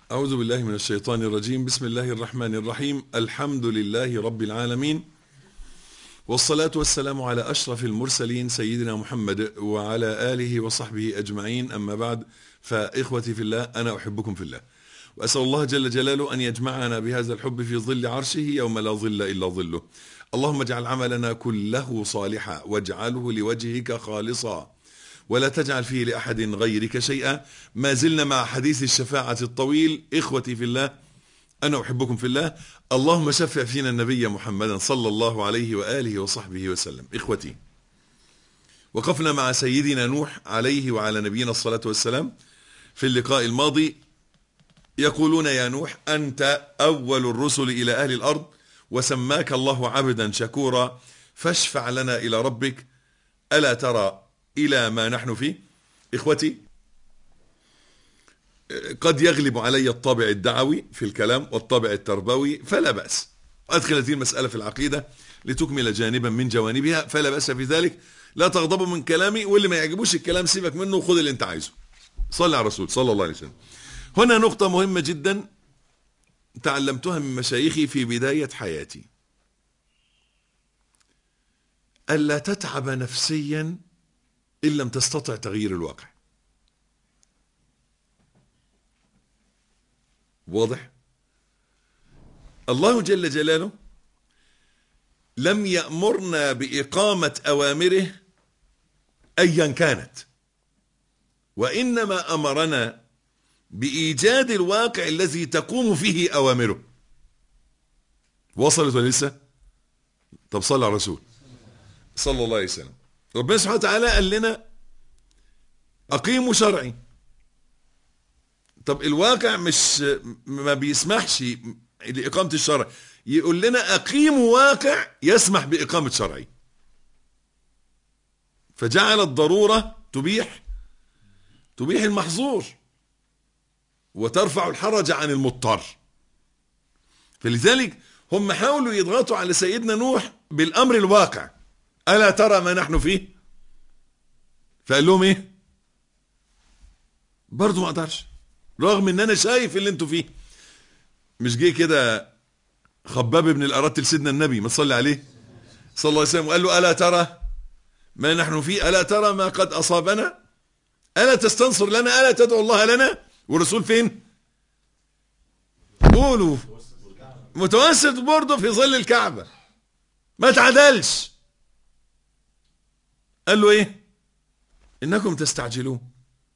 أعوذ بالله من الشيطان الرجيم بسم الله الرحمن الرحيم الحمد لله رب العالمين والصلاة والسلام على أشرف المرسلين سيدنا محمد وعلى آله وصحبه أجمعين أما بعد فإخوتي في الله أنا أحبكم في الله وأسأل الله جل جلاله أن يجمعنا بهذا الحب في ظل عرشه يوم لا ظل إلا ظله اللهم اجعل عملنا كله صالحا واجعله لوجهك خالصا ولا تجعل فيه لأحد غيرك شيئا ما زلنا مع حديث الشفاعة الطويل إخوتي في الله أنا أحبكم في الله اللهم شفع فينا النبي محمدا صلى الله عليه وآله وصحبه وسلم إخوتي وقفنا مع سيدنا نوح عليه وعلى نبينا الصلاة والسلام في اللقاء الماضي يقولون يا نوح أنت أول الرسل إلى أهل الأرض وسماك الله عبدا شكورا فاشفع لنا إلى ربك ألا ترى إلى ما نحن فيه إخوتي قد يغلب علي الطابع الدعوي في الكلام والطابع التربوي فلا بأس أدخل هذه المسألة في العقيدة لتكمل جانبا من جوانبها فلا بأس في ذلك لا تغضبوا من كلامي واللي ما يعجبوش الكلام سيبك منه وخذ اللي انت عايزه صلى على الرسول صلى الله عليه وسلم هنا نقطة مهمة جدا تعلمتها من مشايخي في بداية حياتي ألا تتعب نفسيا إن لم تستطع تغيير الواقع واضح الله جل جلاله لم يأمرنا بإقامة أوامره أيا كانت وإنما أمرنا بإيجاد الواقع الذي تقوم فيه أوامره وصلت ولا لسه طب صلى على الرسول صلى الله عليه وسلم ربنا سبحانه وتعالى قال لنا أقيموا شرعي طب الواقع مش ما بيسمحش لإقامة الشرع يقول لنا أقيموا واقع يسمح بإقامة شرعي فجعل الضرورة تبيح تبيح المحظور وترفع الحرج عن المضطر فلذلك هم حاولوا يضغطوا على سيدنا نوح بالأمر الواقع ألا ترى ما نحن فيه فقال لهم ايه برضو ما اقدرش رغم ان انا شايف اللي انتوا فيه مش جه كده خباب بن الارات لسيدنا النبي ما تصلي عليه صلى الله عليه وسلم وقال له الا ترى ما نحن فيه الا ترى ما قد اصابنا الا تستنصر لنا الا تدعو الله لنا والرسول فين قولوا متوسط برضه في ظل الكعبه ما تعدلش قال له ايه انكم تستعجلون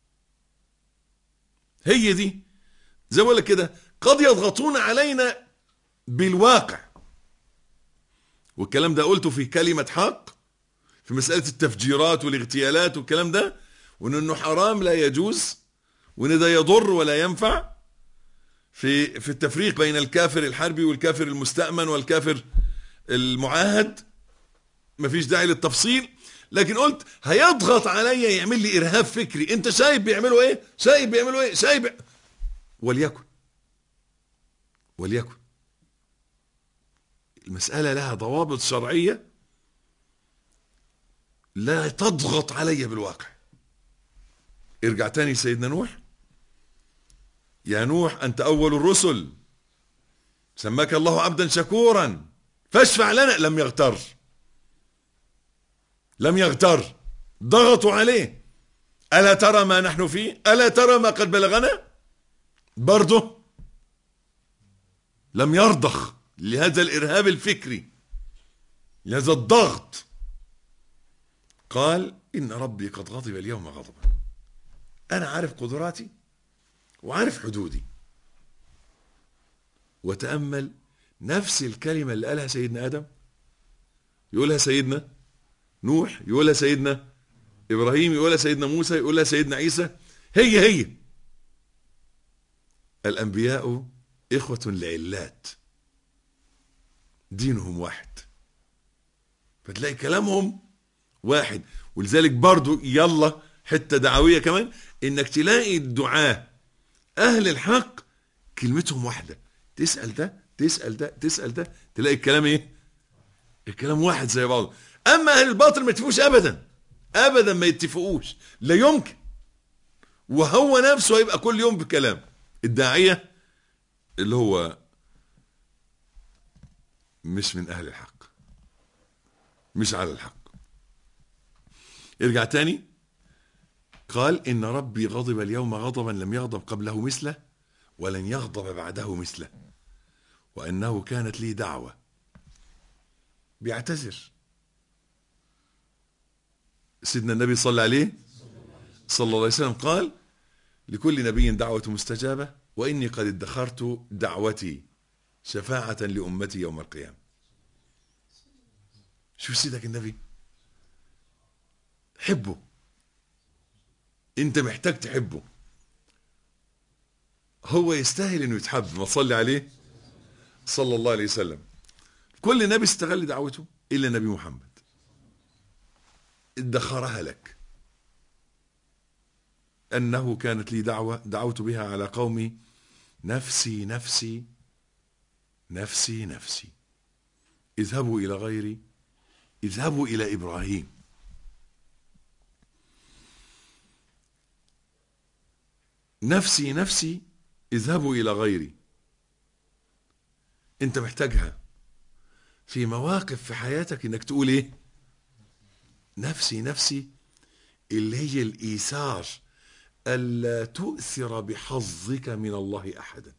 هي دي زي ما بقول لك كده قد يضغطون علينا بالواقع والكلام ده قلته في كلمة حق في مسألة التفجيرات والاغتيالات والكلام ده وان انه حرام لا يجوز وان ده يضر ولا ينفع في في التفريق بين الكافر الحربي والكافر المستأمن والكافر المعاهد مفيش داعي للتفصيل لكن قلت هيضغط عليا يعمل لي ارهاب فكري انت شايف بيعملوا ايه شايف بيعملوا ايه شايف بي... وليكن وليكن المسألة لها ضوابط شرعية لا تضغط علي بالواقع ارجع تاني سيدنا نوح يا نوح أنت أول الرسل سماك الله عبدا شكورا فاشفع لنا لم يغتر لم يغتر ضغطوا عليه ألا ترى ما نحن فيه ألا ترى ما قد بلغنا برضه لم يرضخ لهذا الإرهاب الفكري لهذا الضغط قال إن ربي قد غضب اليوم غضبا أنا عارف قدراتي وعارف حدودي وتأمل نفس الكلمة اللي قالها سيدنا آدم يقولها سيدنا نوح يقولها سيدنا إبراهيم يقولها سيدنا موسى يقولها سيدنا عيسى هي هي الأنبياء إخوة لعلات دينهم واحد فتلاقي كلامهم واحد ولذلك برضو يلا حتة دعوية كمان انك تلاقي الدعاة اهل الحق كلمتهم واحدة تسأل ده تسأل ده تسأل ده تلاقي الكلام ايه الكلام واحد زي بعضه اما اهل الباطل ما يتفقوش ابدا ابدا ما يتفقوش لا يمكن وهو نفسه هيبقى كل يوم بكلام الداعية اللي هو مش من أهل الحق مش على الحق ارجع تاني قال إن ربي غضب اليوم غضبا لم يغضب قبله مثله ولن يغضب بعده مثله وأنه كانت لي دعوة بيعتذر سيدنا النبي صلى عليه صلى الله عليه وسلم قال لكل نبي دعوة مستجابة وإني قد ادخرت دعوتي شفاعة لأمتي يوم القيامة شوف سيدك النبي حبه انت محتاج تحبه هو يستاهل انه يتحب ما تصلي عليه صلى الله عليه وسلم كل نبي استغل دعوته الا نبي محمد ادخرها لك انه كانت لي دعوه دعوت بها على قومي نفسي نفسي نفسي نفسي اذهبوا الى غيري اذهبوا الى ابراهيم نفسي نفسي اذهبوا الى غيري انت محتاجها في مواقف في حياتك انك تقول ايه نفسي نفسي اللي هي الايثار الا تؤثر بحظك من الله احدا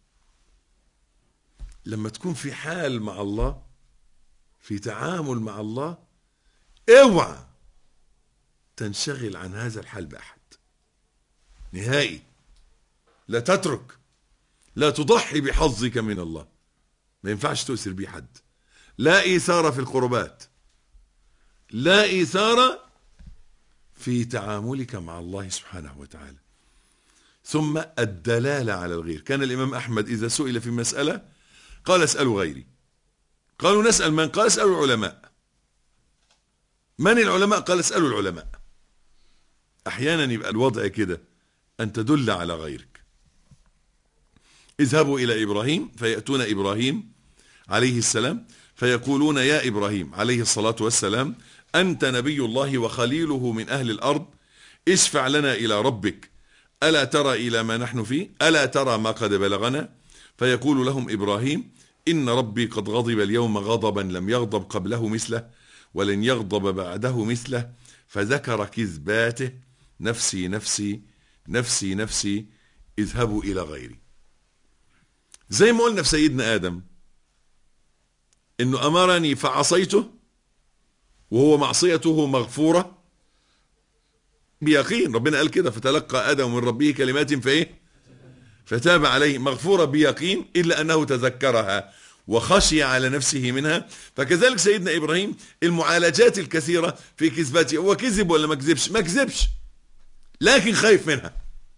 لما تكون في حال مع الله في تعامل مع الله اوعى تنشغل عن هذا الحال باحد نهائي لا تترك لا تضحي بحظك من الله ما ينفعش تؤثر بيه حد لا إيثار في القربات لا إيثار في تعاملك مع الله سبحانه وتعالى ثم الدلالة على الغير كان الإمام أحمد إذا سئل في مسألة قال اسألوا غيري قالوا نسأل من قال اسألوا العلماء من العلماء قال اسألوا العلماء أحيانا يبقى الوضع كده أن تدل على غيرك اذهبوا إلى إبراهيم فيأتون إبراهيم عليه السلام فيقولون يا إبراهيم عليه الصلاة والسلام أنت نبي الله وخليله من أهل الأرض اشفع لنا إلى ربك ألا ترى إلى ما نحن فيه ألا ترى ما قد بلغنا فيقول لهم إبراهيم إن ربي قد غضب اليوم غضبا لم يغضب قبله مثله ولن يغضب بعده مثله فذكر كذباته نفسي نفسي نفسي نفسي اذهبوا إلى غيري زي ما قلنا في سيدنا آدم انه امرني فعصيته وهو معصيته مغفورة بيقين ربنا قال كده فتلقى ادم من ربه كلمات فايه فتاب عليه مغفورة بيقين الا انه تذكرها وخشي على نفسه منها فكذلك سيدنا ابراهيم المعالجات الكثيرة في كذباته هو كذب ولا ما كذبش ما كذبش لكن خايف منها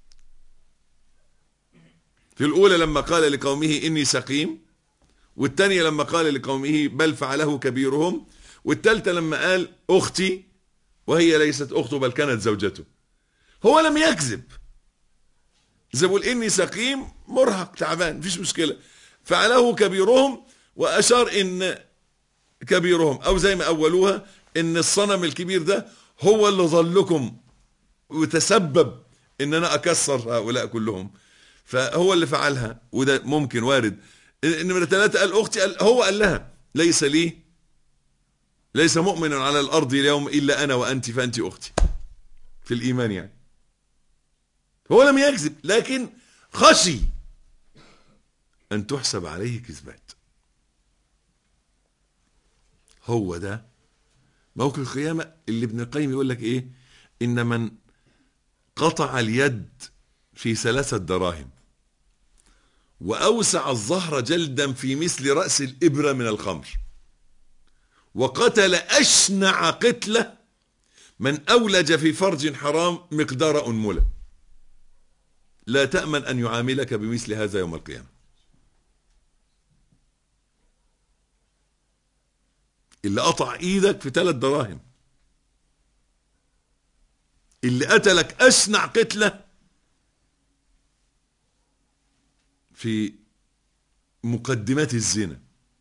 في الاولى لما قال لقومه اني سقيم والثانية لما قال لقومه بل فعله كبيرهم والثالثة لما قال أختي وهي ليست أخته بل كانت زوجته هو لم يكذب زي بقول إني سقيم مرهق تعبان مفيش مشكلة فعله كبيرهم وأشار إن كبيرهم أو زي ما أولوها إن الصنم الكبير ده هو اللي ظلكم وتسبب إن أنا أكسر هؤلاء كلهم فهو اللي فعلها وده ممكن وارد نمرة ثلاثة قال أختي قال هو قال لها ليس لي ليس مؤمن على الأرض اليوم إلا أنا وأنت فأنت أختي في الإيمان يعني هو لم يكذب لكن خشي أن تحسب عليه كذبات هو ده موقف القيامة اللي ابن القيم يقول لك إيه إن من قطع اليد في ثلاثة دراهم وأوسع الظهر جلدا في مثل رأس الإبرة من الخمر وقتل أشنع قتلة من أولج في فرج حرام مقدار أنملة لا تأمن أن يعاملك بمثل هذا يوم القيامة اللي قطع ايدك في ثلاث دراهم اللي قتلك أشنع قتله في مقدمات الزنا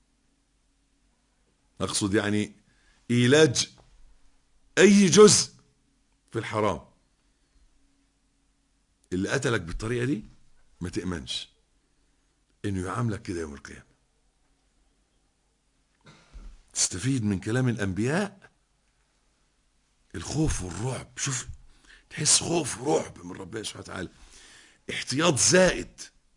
اقصد يعني ايلاج اي جزء في الحرام اللي قتلك بالطريقه دي ما تامنش انه يعاملك كده يوم القيامة تستفيد من كلام الانبياء الخوف والرعب شوف تحس خوف ورعب من ربنا سبحانه وتعالى احتياط زائد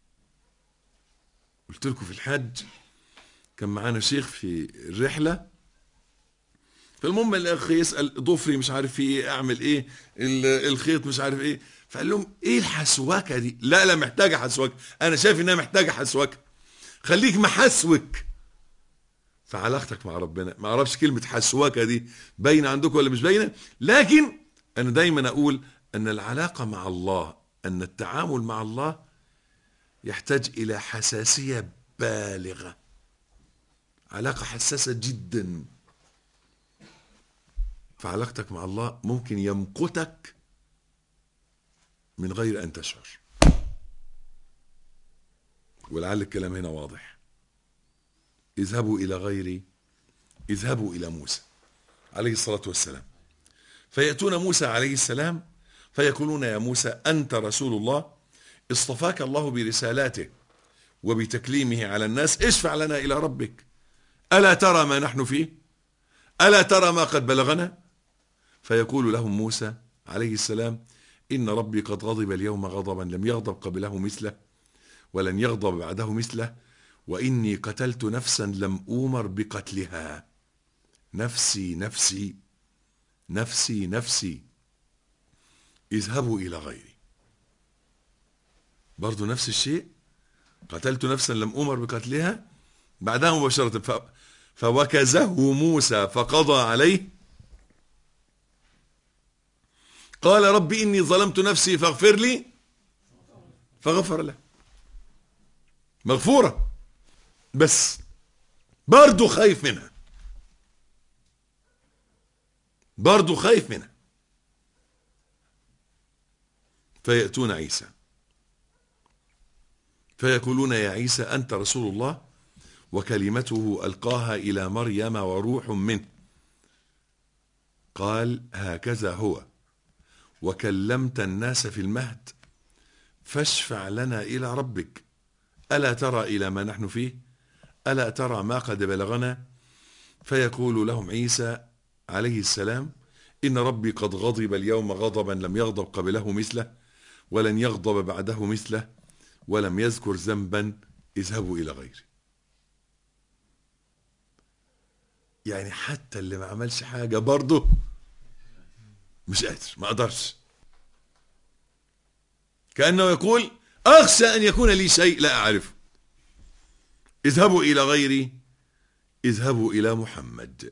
قلت لكم في الحج كان معانا شيخ في الرحله فالمهم الاخ يسال ضفري مش عارف في ايه اعمل ايه ال- الخيط مش عارف ايه فقال لهم ايه الحسوكه دي لا لا محتاجه حسوكه انا شايف انها محتاجه حسوكه خليك محسوك في علاقتك مع ربنا ما اعرفش كلمه حسوكه دي باينه عندكم ولا مش باينه لكن انا دايما اقول ان العلاقه مع الله ان التعامل مع الله يحتاج الى حساسيه بالغه علاقه حساسه جدا فعلاقتك مع الله ممكن يمقتك من غير ان تشعر ولعل الكلام هنا واضح اذهبوا الى غيري اذهبوا الى موسى عليه الصلاه والسلام فياتون موسى عليه السلام فيقولون يا موسى انت رسول الله اصطفاك الله برسالاته وبتكليمه على الناس اشفع لنا الى ربك الا ترى ما نحن فيه الا ترى ما قد بلغنا فيقول لهم موسى عليه السلام ان ربي قد غضب اليوم غضبا لم يغضب قبله مثله ولن يغضب بعده مثله واني قتلت نفسا لم اومر بقتلها نفسي نفسي نفسي نفسي اذهبوا الى غيري برضو نفس الشيء قتلت نفسا لم أمر بقتلها بعدها مباشرة ف... فوكزه موسى فقضى عليه قال رب إني ظلمت نفسي فاغفر لي فغفر له مغفورة بس برضو خايف منها برضو خايف منها فيأتون عيسى فيقولون يا عيسى أنت رسول الله وكلمته ألقاها إلى مريم وروح منه قال هكذا هو وكلمت الناس في المهد فاشفع لنا إلى ربك ألا ترى إلى ما نحن فيه ألا ترى ما قد بلغنا فيقول لهم عيسى عليه السلام إن ربي قد غضب اليوم غضبا لم يغضب قبله مثله ولن يغضب بعده مثله ولم يذكر ذنبا اذهبوا الى غيري يعني حتى اللي ما عملش حاجة برضه مش قادر ما اقدرش كأنه يقول اخشى ان يكون لي شيء لا اعرفه اذهبوا الى غيري اذهبوا الى محمد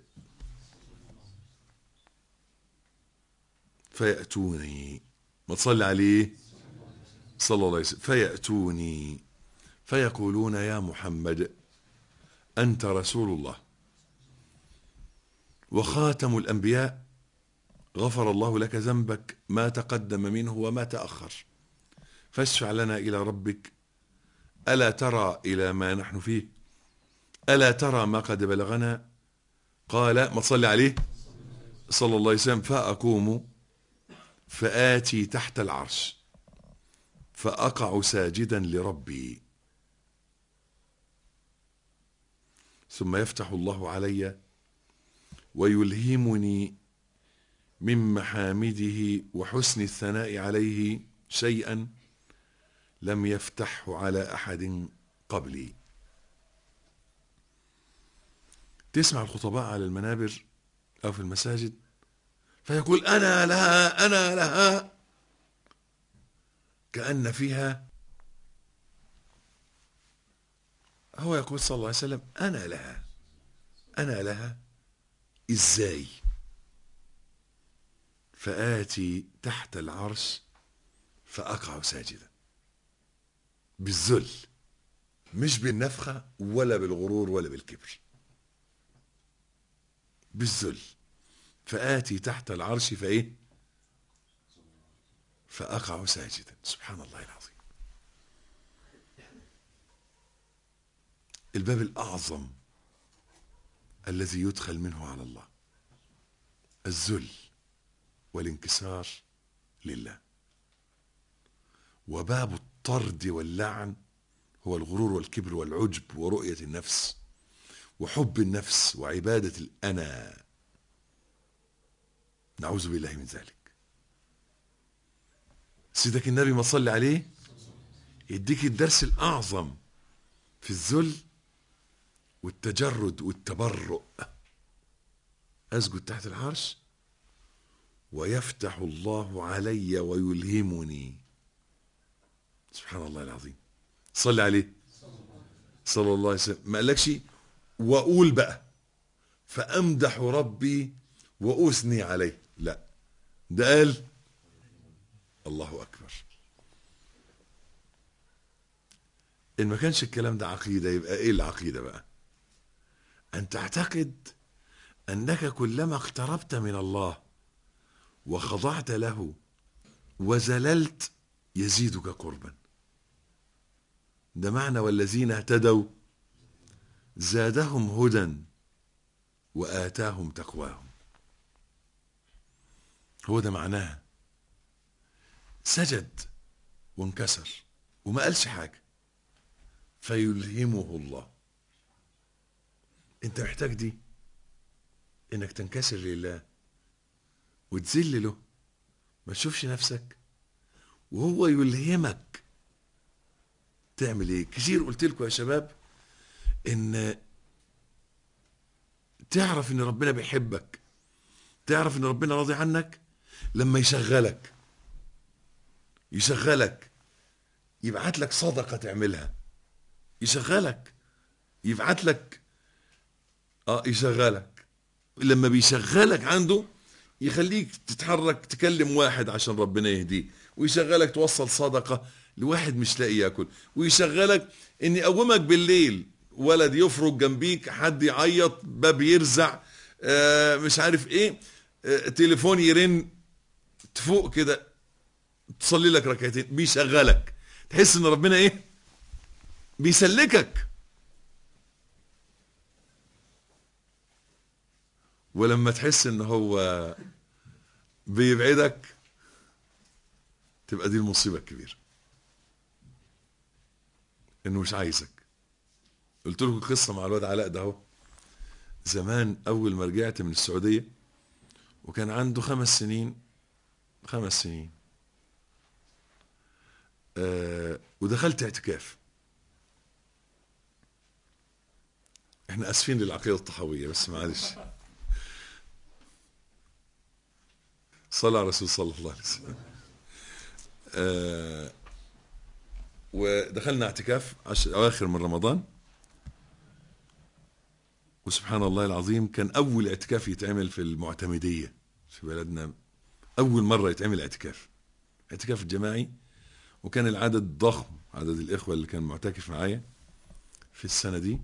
فيأتوني ما تصلي عليه صلى الله عليه وسلم فيأتوني فيقولون يا محمد أنت رسول الله وخاتم الأنبياء غفر الله لك ذنبك ما تقدم منه وما تأخر فاشفع لنا إلى ربك ألا ترى إلى ما نحن فيه ألا ترى ما قد بلغنا قال ما تصلي عليه صلى الله عليه وسلم فأقوم فآتي تحت العرش فأقع ساجدا لربي ثم يفتح الله علي ويلهمني من محامده وحسن الثناء عليه شيئا لم يفتحه على أحد قبلي تسمع الخطباء على المنابر أو في المساجد فيقول أنا لها أنا لها كأن فيها هو يقول صلى الله عليه وسلم أنا لها أنا لها إزاي فآتي تحت العرش فأقع ساجدا بالذل مش بالنفخة ولا بالغرور ولا بالكبر بالذل فآتي تحت العرش فإيه فأقع ساجدا سبحان الله العظيم الباب الأعظم الذي يدخل منه على الله الذل والانكسار لله وباب الطرد واللعن هو الغرور والكبر والعجب ورؤية النفس وحب النفس وعبادة الأنا نعوذ بالله من ذلك سيدك النبي ما صلي عليه يديك الدرس الأعظم في الذل والتجرد والتبرؤ أسجد تحت العرش ويفتح الله علي ويلهمني سبحان الله العظيم صلي عليه صلى الله عليه وسلم ما قالكش واقول بقى فامدح ربي واثني عليه لا ده قال الله اكبر ان ما كانش الكلام ده عقيده يبقى ايه العقيده بقى ان تعتقد انك كلما اقتربت من الله وخضعت له وزللت يزيدك قربا ده معنى والذين اهتدوا زادهم هدى وآتاهم تقواهم هو ده معناها سجد وانكسر وما قالش حاجة فيلهمه الله انت محتاج دي انك تنكسر لله وتذل له ما تشوفش نفسك وهو يلهمك تعمل ايه كتير قلت لكم يا شباب ان تعرف ان ربنا بيحبك تعرف ان ربنا راضي عنك لما يشغلك يشغلك يبعت لك صدقة تعملها يشغلك يبعت لك اه يشغلك لما بيشغلك عنده يخليك تتحرك تكلم واحد عشان ربنا يهديه ويشغلك توصل صدقة لواحد مش لاقي ياكل ويشغلك ان يقومك بالليل ولد يفرج جنبيك حد يعيط باب يرزع آه مش عارف ايه آه تليفون يرن تفوق كده تصلي لك ركعتين بيشغلك تحس ان ربنا ايه بيسلكك ولما تحس ان هو بيبعدك تبقى دي المصيبه الكبيره انه مش عايزك قلت لكم قصه مع الواد علاء ده اهو زمان اول ما رجعت من السعوديه وكان عنده خمس سنين خمس سنين آه ودخلت اعتكاف احنا اسفين للعقيده الطحاويه بس معلش صلى على الرسول صلى الله عليه وسلم آه ودخلنا اعتكاف عش... اواخر من رمضان وسبحان الله العظيم كان اول اعتكاف يتعمل في المعتمديه في بلدنا اول مره يتعمل اعتكاف اعتكاف الجماعي وكان العدد ضخم عدد الاخوه اللي كان معتكف معايا في السنه دي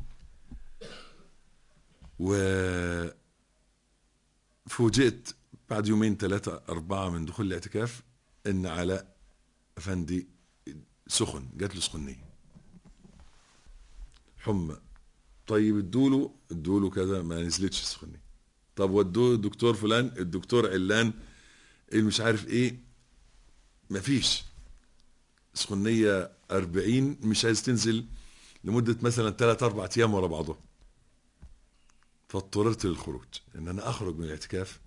و فوجئت بعد يومين ثلاثة أربعة من دخول الاعتكاف إن علاء أفندي سخن جات له سخونية حمى طيب ادوله ادوله كذا ما نزلتش السخونية طب ودوه الدكتور فلان الدكتور علان اللي مش عارف ايه مفيش سخونية أربعين مش عايز تنزل لمدة مثلا ثلاث أربع أيام ورا بعضهم فاضطررت للخروج ان انا اخرج من الاعتكاف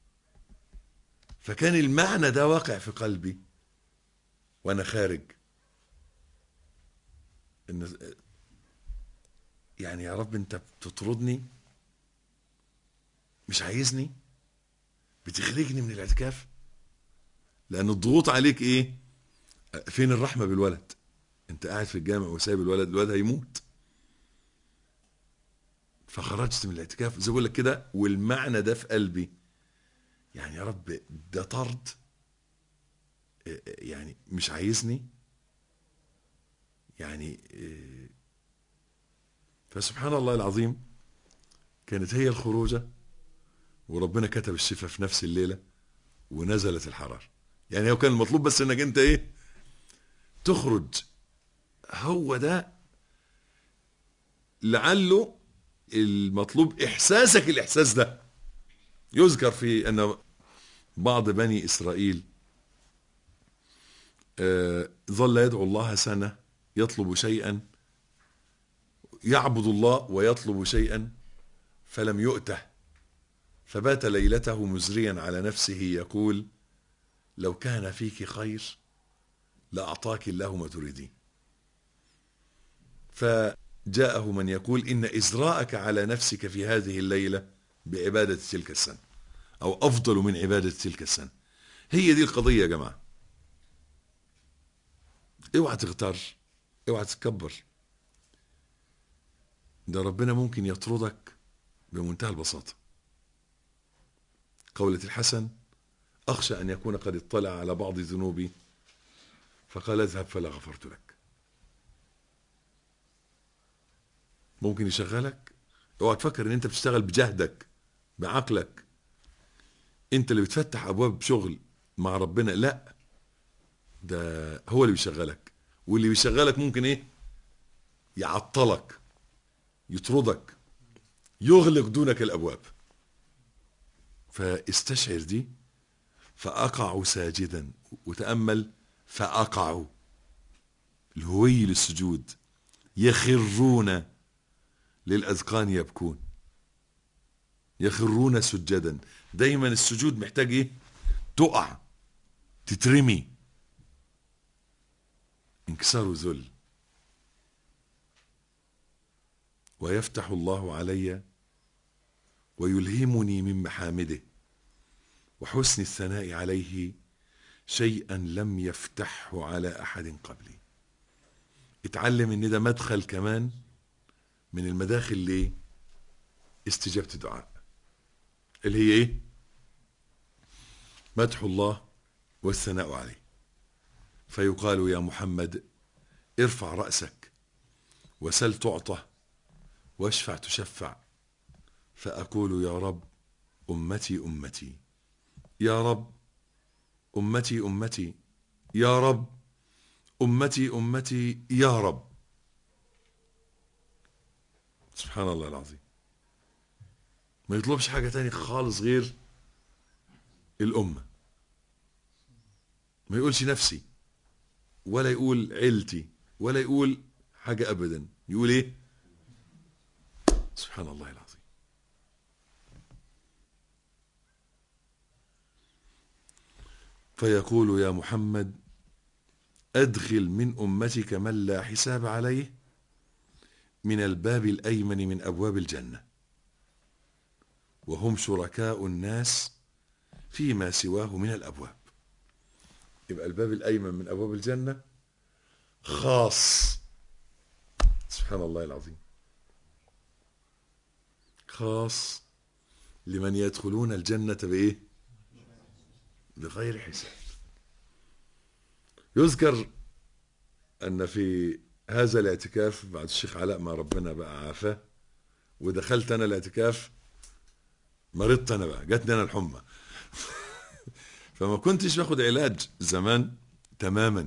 فكان المعنى ده واقع في قلبي وانا خارج ان يعني يا رب انت بتطردني مش عايزني بتخرجني من الاعتكاف لان الضغوط عليك ايه فين الرحمه بالولد انت قاعد في الجامع وسايب الولد الولد هيموت فخرجت من الاعتكاف زي بقول لك كده والمعنى ده في قلبي يعني يا رب ده طرد يعني مش عايزني يعني فسبحان الله العظيم كانت هي الخروجة وربنا كتب الشفاء في نفس الليلة ونزلت الحرارة يعني هو كان المطلوب بس انك انت ايه تخرج هو ده لعله المطلوب احساسك الاحساس ده يذكر في ان بعض بني اسرائيل ظل يدعو الله سنه يطلب شيئا يعبد الله ويطلب شيئا فلم يؤته فبات ليلته مزريا على نفسه يقول لو كان فيك خير لأعطاك الله ما تريدين فجاءه من يقول إن إزراءك على نفسك في هذه الليلة بعبادة تلك السنة أو أفضل من عبادة تلك السنة هي دي القضية يا جماعة اوعى تغتر اوعى تتكبر ده ربنا ممكن يطردك بمنتهى البساطة قولة الحسن أخشى أن يكون قد اطلع على بعض ذنوبي فقال اذهب فلا غفرت لك ممكن يشغلك اوعى تفكر ان انت بتشتغل بجهدك بعقلك انت اللي بتفتح ابواب شغل مع ربنا لا ده هو اللي بيشغلك واللي بيشغلك ممكن ايه يعطلك يطردك يغلق دونك الابواب فاستشعر دي فاقع ساجدا وتامل فاقعوا الهوي للسجود يخرون للاذقان يبكون يخرون سجدا دايما السجود محتاج ايه تقع تترمي انكسار ذل ويفتح الله علي ويلهمني من محامده وحسن الثناء عليه شيئا لم يفتحه على احد قبلي اتعلم ان ده مدخل كمان من المداخل ليه استجابة الدعاء اللي هي ايه مدح الله والثناء عليه فيقال يا محمد ارفع رأسك وسل تعطى واشفع تشفع فأقول يا رب أمتي أمتي يا رب أمتي أمتي يا رب أمتي أمتي يا رب سبحان الله العظيم ما يطلبش حاجة تاني خالص غير الأمة ما يقولش نفسي ولا يقول عيلتي ولا يقول حاجة أبدا يقول إيه سبحان الله العظيم فيقول يا محمد أدخل من أمتك من لا حساب عليه من الباب الأيمن من أبواب الجنة وهم شركاء الناس فيما سواه من الأبواب يبقى الباب الأيمن من أبواب الجنة خاص سبحان الله العظيم خاص لمن يدخلون الجنة بإيه بغير حساب يذكر أن في هذا الاعتكاف بعد الشيخ علاء ما ربنا بقى عافاه ودخلت أنا الاعتكاف مرضت أنا بقى جاتني أنا الحمى فما كنتش باخد علاج زمان تماما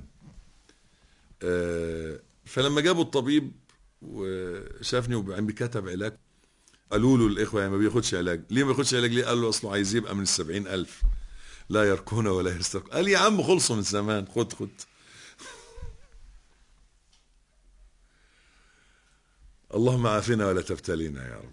فلما جابوا الطبيب وشافني وبعدين كتب علاج قالوا له الاخوه يعني ما بياخدش علاج ليه ما بياخدش علاج ليه قال له اصله عايز يبقى من السبعين الف لا يركون ولا يستركون قال يا عم خلصوا من زمان خد خد اللهم عافنا ولا تبتلينا يا رب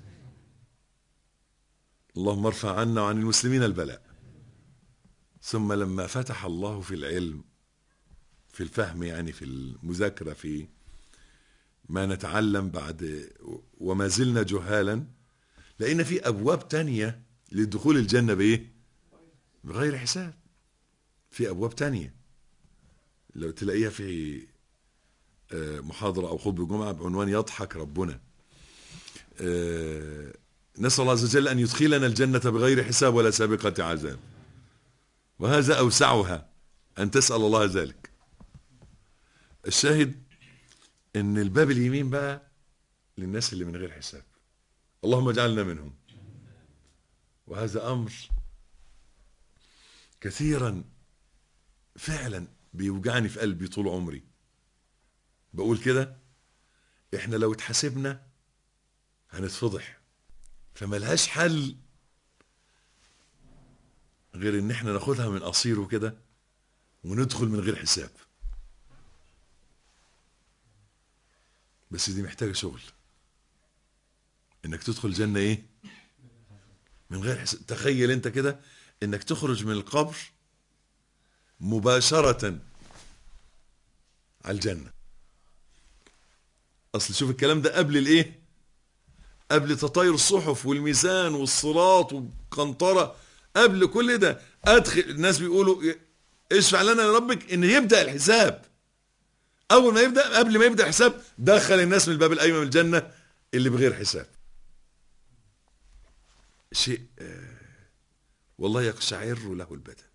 اللهم ارفع عنا وعن المسلمين البلاء ثم لما فتح الله في العلم في الفهم يعني في المذاكرة في ما نتعلم بعد وما زلنا جهالا لقينا في أبواب تانية لدخول الجنة بإيه بغير حساب في أبواب تانية لو تلاقيها في محاضرة أو خطبة جمعة بعنوان يضحك ربنا نسأل الله عز وجل أن يدخلنا الجنة بغير حساب ولا سابقة عذاب وهذا أوسعها أن تسأل الله ذلك الشاهد ان الباب اليمين بقى للناس اللي من غير حساب اللهم اجعلنا منهم وهذا امر كثيرا فعلا بيوجعني في قلبي طول عمري بقول كده احنا لو اتحاسبنا هنتفضح فملهاش حل غير ان احنا ناخدها من قصيره كده وندخل من غير حساب بس دي محتاجة شغل انك تدخل الجنة ايه من غير حساب تخيل انت كده انك تخرج من القبر مباشرة على الجنة اصل شوف الكلام ده قبل الايه قبل تطاير الصحف والميزان والصراط والقنطرة قبل كل ده ادخل الناس بيقولوا اشفع لنا لربك ان يبدأ الحساب اول ما يبدأ قبل ما يبدأ الحساب دخل الناس من الباب الايمن من الجنة اللي بغير حساب شيء آه والله يقشعر له البدن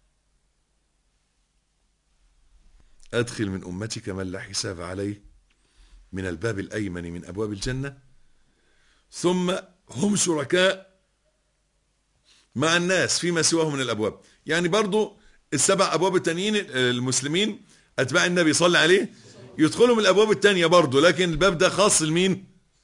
أدخل من أمتك من لا حساب عليه من الباب الأيمن من أبواب الجنة ثم هم شركاء مع الناس فيما سواه من الأبواب يعني برضو السبع أبواب التانيين المسلمين أتباع النبي صلى عليه يدخلوا من الأبواب التانية برضو لكن الباب ده خاص لمين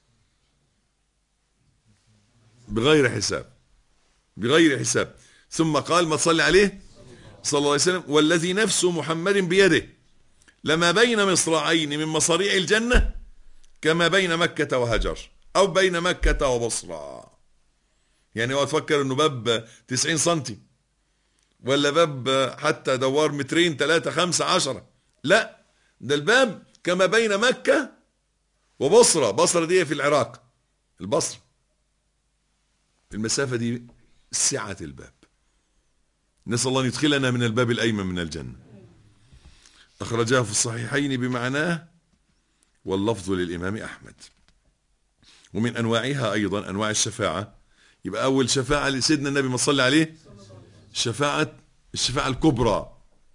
بغير حساب بغير حساب ثم قال ما تصلي عليه صلى الله عليه وسلم والذي نفس محمد بيده لما بين مصراعين من مصاريع الجنة كما بين مكة وهجر أو بين مكة وبصرى يعني هو تفكر انه باب 90 سنتي ولا باب حتى دوار مترين ثلاثة خمسة عشرة لا ده الباب كما بين مكة وبصرة بصرة دي في العراق البصرة المسافة دي سعة الباب نسأل الله أن يدخلنا من الباب الأيمن من الجنة أخرجاه في الصحيحين بمعناه واللفظ للإمام أحمد ومن أنواعها أيضا أنواع الشفاعة يبقى أول شفاعة لسيدنا النبي ما صلى عليه شفاعة الشفاعة الكبرى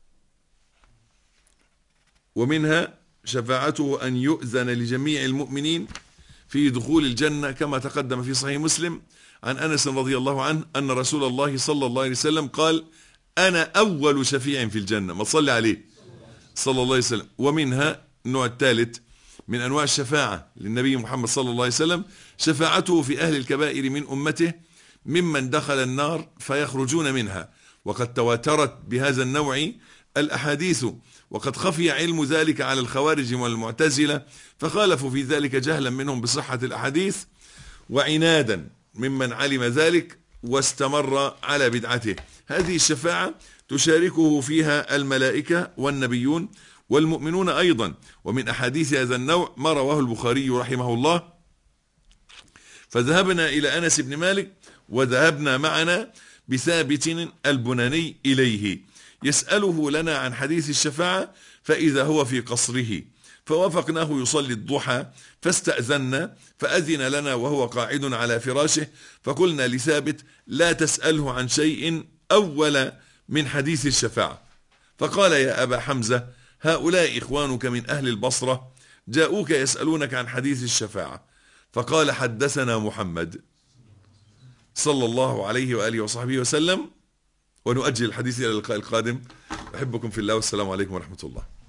ومنها شفاعته أن يؤذن لجميع المؤمنين في دخول الجنة كما تقدم في صحيح مسلم عن أنس رضي الله عنه أن رسول الله صلى الله عليه وسلم قال أنا أول شفيع في الجنة ما تصلي عليه صلى الله عليه وسلم ومنها النوع الثالث من أنواع الشفاعة للنبي محمد صلى الله عليه وسلم شفاعته في أهل الكبائر من أمته ممن دخل النار فيخرجون منها وقد تواترت بهذا النوع الأحاديث وقد خفي علم ذلك على الخوارج والمعتزلة فخالفوا في ذلك جهلا منهم بصحة الأحاديث وعنادا ممن علم ذلك واستمر على بدعته هذه الشفاعة تشاركه فيها الملائكة والنبيون والمؤمنون أيضا ومن أحاديث هذا النوع ما رواه البخاري رحمه الله فذهبنا إلى أنس بن مالك وذهبنا معنا بثابت البناني إليه يسأله لنا عن حديث الشفاعة فإذا هو في قصره فوافقناه يصلي الضحى فاستأذنا فأذن لنا وهو قاعد على فراشه فقلنا لثابت لا تسأله عن شيء أول من حديث الشفاعة فقال يا أبا حمزة هؤلاء إخوانك من أهل البصرة جاءوك يسألونك عن حديث الشفاعة فقال حدثنا محمد صلى الله عليه وآله وصحبه وسلم ونؤجل الحديث إلى اللقاء القادم أحبكم في الله والسلام عليكم ورحمة الله